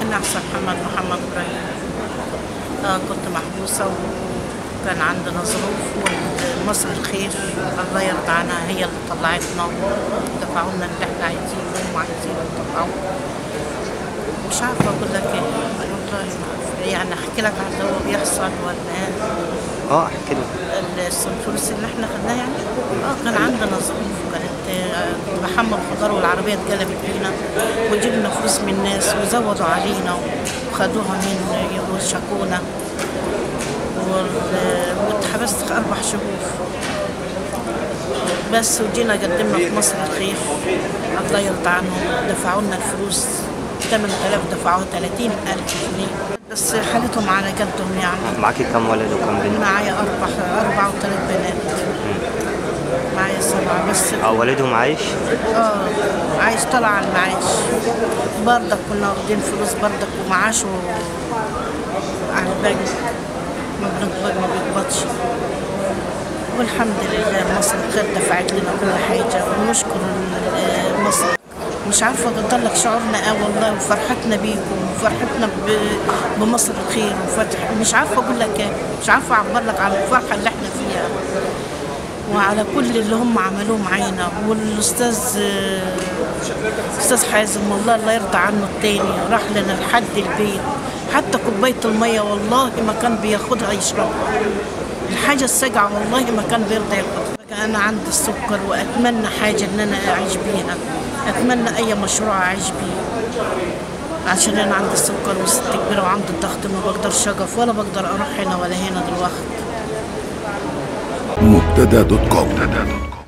أحسن محمد محمد إبراهيم آه كنت محبوسة وكان عندنا ظروف ومصر الخير الله يرضى عنها هي اللي طلعتنا ودفعوا لنا اللي احنا عايزينه وهم عايزينه يطلعوا مش عارفة أقول لك إيه والله ما عارفة. يعني أحكي لك عن اللي هو بيحصل ولا إيه اه احكي لي الفلوس اللي احنا خدناها يعني اه كان عندنا ظروف كانت آه، كنت بحمل خضار والعربيه اتقلبت بينا وجبنا فلوس من الناس وزودوا علينا وخدوها من وشكونا وال- واتحبست اربع شهور بس وجينا قدمنا في مصر الخير الله يرضى عنهم دفعوا لنا الفلوس 8000 دفعوها 30000 جنيه بس حالتهم على قدهم يعني معاكي كم ولد وكم بنت معايا أربع أربع وثلاث بنات معايا سبعة بس اه والدهم عايش اه عايش طلع على المعاش برضك كنا واخدين فلوس برضك ومعاش و... على البنك ما بنقبض ما بيقبضش والحمد لله مصر الخير دفعت لنا كل حاجة ونشكر ال- مصر مش عارفة أقدر لك شعورنا اه والله وفرحتنا بيكم وفرحتنا ب- بمصر الخير وفتح مش عارفة أقول لك إيه مش عارفة أعبر لك عن الفرحة اللي إحنا فيها وعلى كل اللي هم عملوه معانا والاستاذ آه، استاذ حازم والله الله يرضى عنه التاني راح لنا لحد البيت حتى كوبايه الميه والله ما كان بياخدها يشربها الحاجه الساقعه والله ما كان بيرضى ياخدها انا عندي السكر واتمنى حاجه ان انا اعيش بيها اتمنى اي مشروع اعيش بيه عشان انا عندي السكر وست كبيره وعندي الضغط ما بقدرش اقف ولا بقدر اروح هنا ولا هنا دلوقتي مبتدا دوت كوم